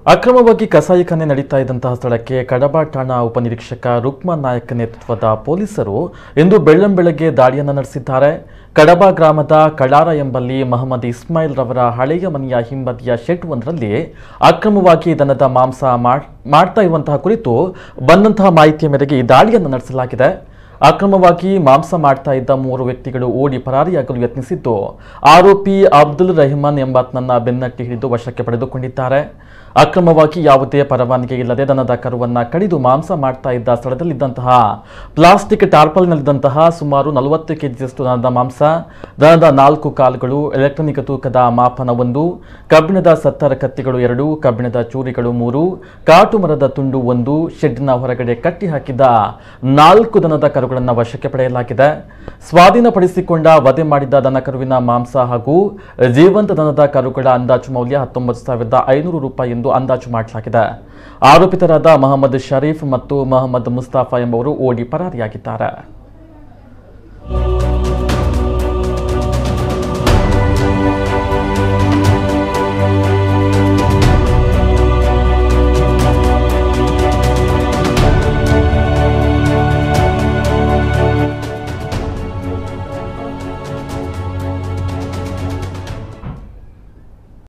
ಅಕ್ರಮವಾಗಿ ಕಸಾಯಿಖಾನೆ ನಡೀತಾ ಇದ್ದಂತಹ ಸ್ಥಳಕ್ಕೆ ಕಡಬ ಠಾಣಾ ಉಪನಿರೀಕ್ಷಕ ರುಕ್ಮಾ ನಾಯಕ್ ನೇತೃತ್ವದ ಪೊಲೀಸರು ಇಂದು ಬೆಳ್ಳಂಬೆಳಗ್ಗೆ ದಾಳಿಯನ್ನು ನಡೆಸಿದ್ದಾರೆ ಕಡಬ ಗ್ರಾಮದ ಕಳಾರ ಎಂಬಲ್ಲಿ ಮಹಮ್ಮದ್ ಇಸ್ಮಾಯಿಲ್ ರವರ ಹಳೆಯ ಮನೆಯ ಹಿಂಬದಿಯ ಶೆಡ್ ಒಂದರಲ್ಲಿ ಅಕ್ರಮವಾಗಿ ದನದ ಮಾಂಸ ಮಾಡ್- ಮಾಡ್ತಾ ಇರುವಂತಹ ಕುರಿತು ಬಂದಂತಹ ಮಾಹಿತಿಯ ಮೇರೆಗೆ ಈ ದಾಳಿಯನ್ನು ನಡೆಸಲಾಗಿದೆ ಅಕ್ರಮವಾಗಿ ಮಾಂಸ ಮಾಡ್ತಾ ಇದ್ದ ಮೂವರು ವ್ಯಕ್ತಿಗಳು ಓಡಿ ಪರಾರಿಯಾಗಲು ಯತ್ನಿಸಿದ್ದು ಆರೋಪಿ ಅಬ್ದುಲ್ ರೆಹಮಾನ್ ಎಂಬಾತನನ್ನ ಬೆನ್ನಟ್ಟಿ ಹಿಡಿದು ವಶಕ್ಕೆ ಪಡೆದುಕೊಂಡಿದ್ದಾರೆ ಅಕ್ರಮವಾಗಿ ಯಾವುದೇ ಪರವಾನಗಿ ಇಲ್ಲದೆ ದನದ ಕರುವನ್ನ ಕಡಿದು ಮಾಂಸ ಮಾಡ್ತಾ ಇದ್ದ ಸ್ಥಳದಲ್ಲಿದ್ದಂತಹ ಪ್ಲಾಸ್ಟಿಕ್ ಟಾರ್ಪಲ್ನಲ್ಲಿದ್ದಂತಹ ಸುಮಾರು ನಲವತ್ತು ಕೆಜಿಯಷ್ಟು ದನದ ಮಾಂಸ ದನದ ನಾಲ್ಕು ಕಾಲುಗಳು ಎಲೆಕ್ಟ್ರಾನಿಕ್ ತೂಕದ ಮಾಪನ ಒಂದು ಕಬ್ಬಿಣದ ಸತ್ತರ ಕತ್ತಿಗಳು ಎರಡು ಕಬ್ಬಿಣದ ಚೂರಿಗಳು ಮೂರು ಕಾಟು ಮರದ ತುಂಡು ಒಂದು ಶೆಡ್ನ ಹೊರಗಡೆ ಕಟ್ಟಿ ಹಾಕಿದ್ದ ನಾಲ್ಕು ದನದ ಕರುಗಳನ್ನು ವಶಕ್ಕೆ ಪಡೆಯಲಾಗಿದೆ ಸ್ವಾಧೀನಪಡಿಸಿಕೊಂಡ ವಧೆ ಮಾಡಿದ ದನ ಕರುವಿನ ಮಾಂಸ ಹಾಗೂ ಜೀವಂತ ದನದ ಕರುಗಳ ಅಂದಾಜು ಮೌಲ್ಯ ಹತ್ತೊಂಬತ್ತು ಸಾವಿರದ ಐನೂರು ರೂಪಾಯಿ ಎಂದು ಅಂದಾಜು ಮಾಡಲಾಗಿದೆ ಆರೋಪಿತರಾದ ಮಹಮ್ಮದ್ ಶರೀಫ್ ಮತ್ತು ಮಹಮ್ಮದ್ ಮುಸ್ತಾಫಾ ಎಂಬುವರು ಓಡಿ ಪರಾರಿಯಾಗಿದ್ದಾರೆ